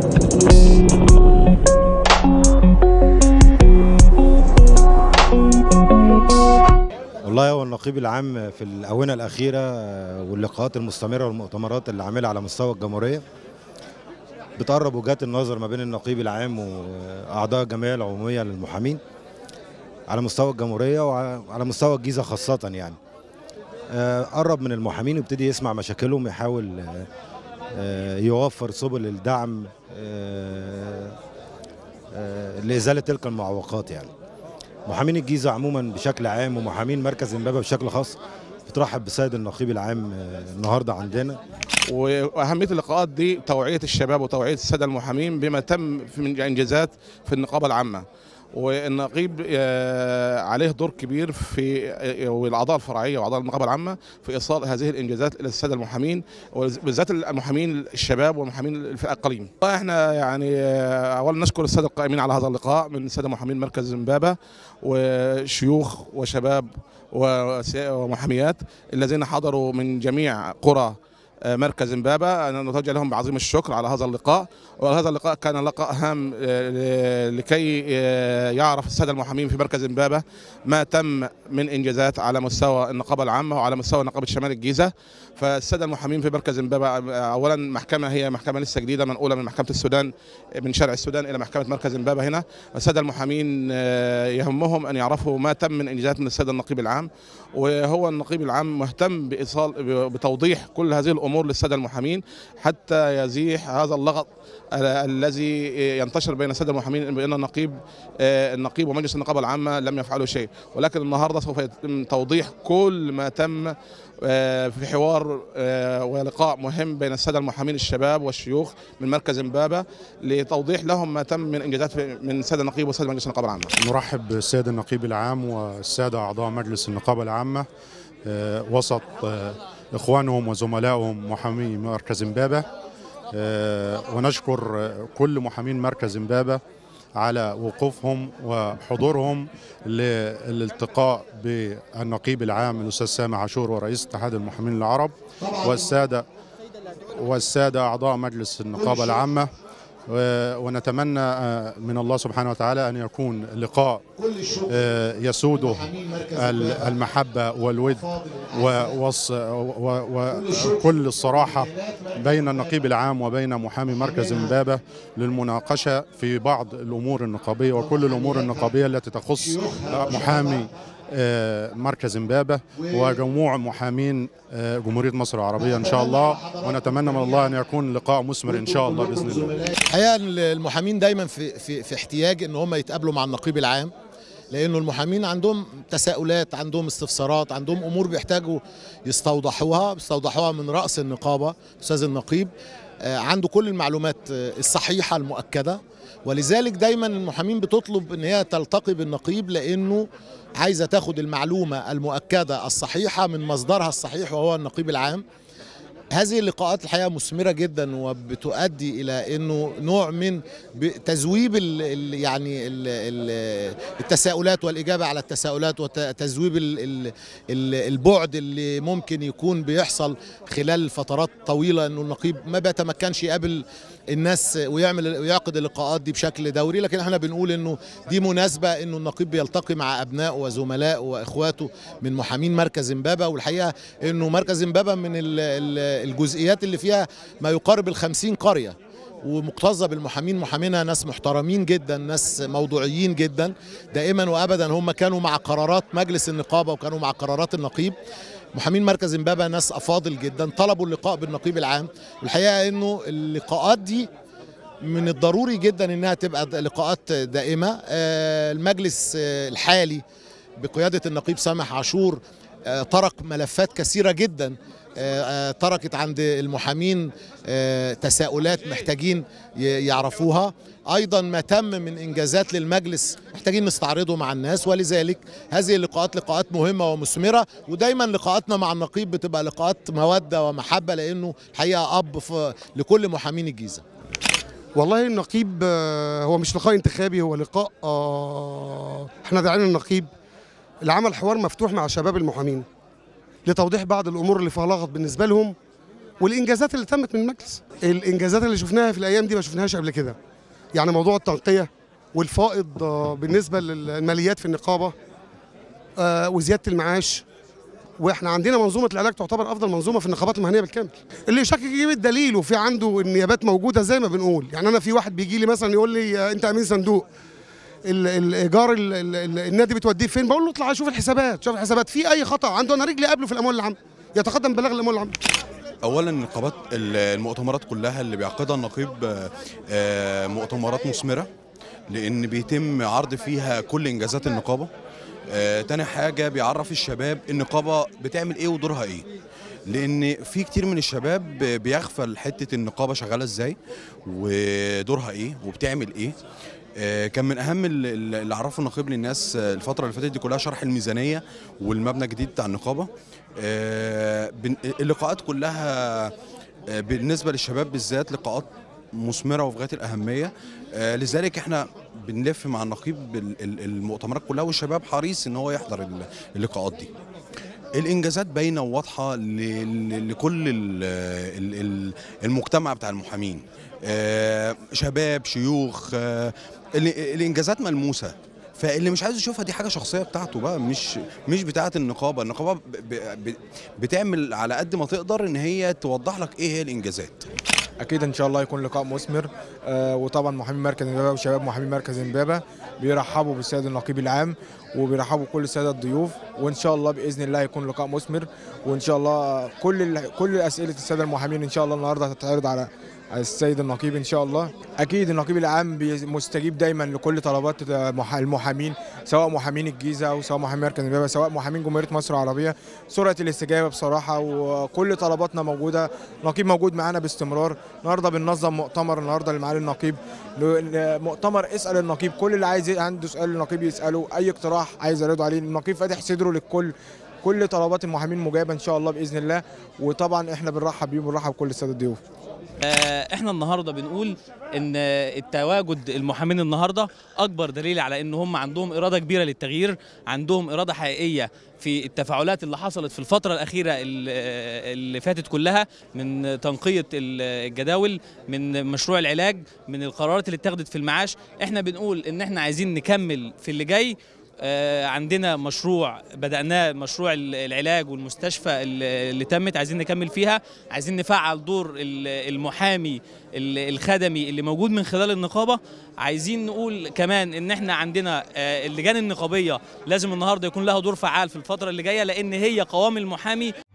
والله هو النقيب العام في الآونة الأخيرة واللقاءات المستمرة والمؤتمرات اللي عاملها على مستوى الجمهورية بتقرب وجهات النظر ما بين النقيب العام وأعضاء الجمعية العمومية للمحامين على مستوى الجمهورية وعلى مستوى الجيزة خاصة يعني آه، قرب من المحامين ويبتدي يسمع مشاكلهم يحاول آه، آه، يوفر سبل الدعم آه، آه، لإزالة تلك المعوقات يعني محامين الجيزة عموما بشكل عام ومحامين مركز امبابة بشكل خاص بترحب بسيد النقيب العام آه، النهارده عندنا واهميه اللقاءات دي توعيه الشباب وتوعيه الساده المحامين بما تم في من انجازات في النقابه العامه والنقيب آه، عليه دور كبير في آه، والاعضاء الفرعيه واعضاء النقابه العامه في ايصال هذه الانجازات الى الساده المحامين وبالذات المحامين الشباب والمحامين الفئه الاقاليم. والله احنا يعني آه، اولا نشكر الساده القائمين على هذا اللقاء من الساده محامين مركز امبابه وشيوخ وشباب وس- ومحاميات الذين حضروا من جميع قرى آه، مركز امبابه انا نتوجه لهم بعظيم الشكر على هذا اللقاء وهذا اللقاء كان لقاء هام آه، لكي آه، يعرف الساده المحامين في مركز امبابه ما تم من انجازات على مستوى النقابه العامه وعلى مستوى نقابه شمال الجيزه فالساده المحامين في مركز امبابه آه، اولا محكمه هي محكمه لسه جديده منقوله من محكمه السودان من شارع السودان الى محكمه مركز امبابه هنا الساده المحامين آه، يهمهم ان يعرفوا ما تم من انجازات من الساده النقيب العام وهو النقيب العام مهتم بايصال بتوضيح كل هذه الامور للساده المحامين حتى يزيح هذا اللغط ال- الذي ينتشر بين الساده المحامين بان النقيب آه، النقيب ومجلس النقابه العامه لم يفعلوا شيء ولكن النهارده سوف يتم توضيح كل ما تم آه، في حوار آه، ولقاء مهم بين الساده المحامين الشباب والشيوخ من مركز امبابه لتوضيح لهم ما تم من انجازات في- من الساده النقيب والساده مجلس النقابه العامه نرحب بالسيد النقيب العام والسادة أعضاء مجلس النقابة العامة آه، وسط آه، إخوانهم وزملائهم محامي مركز إمبابة آه، ونشكر آه، كل محامين مركز إمبابة على وقوفهم وحضورهم للالتقاء بالنقيب العام الأستاذ سامي عاشور ورئيس اتحاد المحامين العرب والسادة والسادة أعضاء مجلس النقابة العامة و- ونتمنى آه، من الله سبحانه وتعالى أن يكون لقاء آه، يسوده ال- المحبة والود ووص- و- وكل الصراحة بين النقيب العام وبين محامي مركز امبابة للمناقشة في بعض الأمور النقابية وكل الأمور النقابية التي تخص محامي آه، مركز امبابة وجموع محامين آه، جمهورية مصر العربية إن شاء الله ونتمنى من الله أن يكون لقاء مثمر إن شاء الله بإذن الله الحقيقه إن المحامين دايما في في في احتياج ان هم يتقابلوا مع النقيب العام لانه المحامين عندهم تساؤلات عندهم استفسارات عندهم امور بيحتاجوا يستوضحوها بيستوضحوها من راس النقابه استاذ النقيب آه، عنده كل المعلومات آه، الصحيحه المؤكده ولذلك دايما المحامين بتطلب ان هي تلتقي بالنقيب لانه عايزه تاخد المعلومه المؤكده الصحيحه من مصدرها الصحيح وهو النقيب العام هذه اللقاءات الحقيقه مثمره جدا وبتؤدي الى انه نوع من ب- تذويب ال ال يعني ال ال التساؤلات والاجابه على التساؤلات وتذويب ال ال ال البعد اللي ممكن يكون بيحصل خلال فترات طويله انه النقيب ما بيتمكنش يقابل الناس ويعمل ويعقد اللقاءات دي بشكل دوري لكن احنا بنقول انه دي مناسبه انه النقيب بيلتقي مع ابنائه وزملائه واخواته من محامين مركز امبابه والحقيقه انه مركز امبابه من ال- ال- الجزئيات اللي فيها ما يقارب الخمسين قريه ومكتظه بالمحامين محامينها ناس محترمين جدا ناس موضوعيين جدا دائما وابدا هم كانوا مع قرارات مجلس النقابه وكانوا مع قرارات النقيب محامين مركز امبابه ناس افاضل جدا طلبوا اللقاء بالنقيب العام والحقيقه انه اللقاءات دي من الضروري جدا انها تبقى د- لقاءات دائمه آه، المجلس آه، الحالي بقياده النقيب سامح عاشور آه، طرق ملفات كثيره جدا آه، آه، تركت عند المحامين آه، تساؤلات محتاجين ي- يعرفوها ايضا ما تم من انجازات للمجلس محتاجين نستعرضه مع الناس ولذلك هذه اللقاءات لقاءات مهمه ومثمره ودايما لقاءاتنا مع النقيب بتبقى لقاءات موده ومحبه لانه الحقيقه اب ف- لكل محامين الجيزه والله النقيب آه، هو مش لقاء انتخابي هو لقاء آه، احنا داعين النقيب اللي عمل حوار مفتوح مع شباب المحامين لتوضيح بعض الامور اللي فيها لغط بالنسبه لهم والانجازات اللي تمت من المجلس الانجازات اللي شفناها في الايام دي ما شفناهاش قبل كده يعني موضوع التنقيه والفائض آه، بالنسبه للماليات في النقابه آه، وزياده المعاش واحنا عندنا منظومه العلاج تعتبر افضل منظومه في النقابات المهنيه بالكامل اللي يشكك يجيب الدليل وفي عنده النيابات موجوده زي ما بنقول يعني انا في واحد بيجي لي مثلا يقول لي آه، انت امين صندوق ال- الايجار ال- ال- ال- النادي بتوديه فين بقول له اطلع شوف الحسابات شوف الحسابات في اي خطا عنده انا رجلي قبله في الاموال العامه يتقدم بلاغ الاموال العامه اولا النقابات المؤتمرات كلها اللي بيعقدها النقيب آه، آه، مؤتمرات مثمره لان بيتم عرض فيها كل انجازات النقابه آه، تاني حاجه بيعرف الشباب النقابه بتعمل ايه ودورها ايه لان في كتير من الشباب بيغفل حته النقابه شغاله ازاي ودورها ايه وبتعمل ايه آه، كان من اهم ال- ال- اللي عرفه النقيب للناس آه، الفتره اللي فاتت دي كلها شرح الميزانيه والمبنى الجديد بتاع النقابه آه، بن- اللقاءات كلها آه، بالنسبه للشباب بالذات لقاءات مثمره وفي غايه الاهميه آه، لذلك احنا بنلف مع النقيب ال- ال- المؤتمرات كلها والشباب حريص ان هو يحضر ال- اللقاءات دي الانجازات باينه وواضحه ل- ل- لكل ال- ال- ال- المجتمع بتاع المحامين آه، شباب شيوخ آه، ال- الانجازات ملموسه فاللي مش عايز يشوفها دي حاجه شخصيه بتاعته بقى مش مش بتاعه النقابه النقابه ب- ب- ب- بتعمل على قد ما تقدر ان هي توضح لك ايه هي الانجازات اكيد ان شاء الله يكون لقاء مثمر آه، وطبعا محامي مركز امبابه وشباب محامي مركز امبابه بيرحبوا بالسيد النقيب العام وبيرحبوا بكل الساده الضيوف وان شاء الله باذن الله يكون لقاء مثمر وان شاء الله كل ال- كل اسئله الساده المحامين ان شاء الله النهارده هتتعرض على على السيد النقيب ان شاء الله اكيد النقيب العام بي- مستجيب دايما لكل طلبات المح- المحامين سواء محامين الجيزه او سواء محامين مركز امبابه سواء محامين جمهوريه مصر العربيه سرعه الاستجابه بصراحه وكل طلباتنا موجوده نقيب موجود معانا باستمرار النهارده بننظم مؤتمر النهارده لمعالي النقيب ل- مؤتمر اسال النقيب كل اللي عايز عنده سؤال للنقيب يساله اي اقتراح عايز يعرضه عليه النقيب فاتح صدره للكل كل طلبات المحامين مجابه ان شاء الله باذن الله وطبعا احنا بنرحب بيهم ونرحب بكل الساده الضيوف آه، احنا النهارده بنقول ان آه، التواجد المحامين النهارده اكبر دليل على ان هم عندهم اراده كبيره للتغيير عندهم اراده حقيقيه في التفاعلات اللي حصلت في الفتره الاخيره ال- آه، اللي فاتت كلها من تنقيه ال- الجداول من مشروع العلاج من القرارات اللي اتخذت في المعاش احنا بنقول ان احنا عايزين نكمل في اللي جاي آه، عندنا مشروع بدأناه مشروع ال- العلاج والمستشفى ال- اللي تمت عايزين نكمل فيها عايزين نفعل دور ال- المحامي ال- الخدمي اللي موجود من خلال النقابة عايزين نقول كمان ان احنا عندنا آه، اللجان النقابية لازم النهاردة يكون لها دور فعال في الفترة اللي جاية لان هي قوام المحامي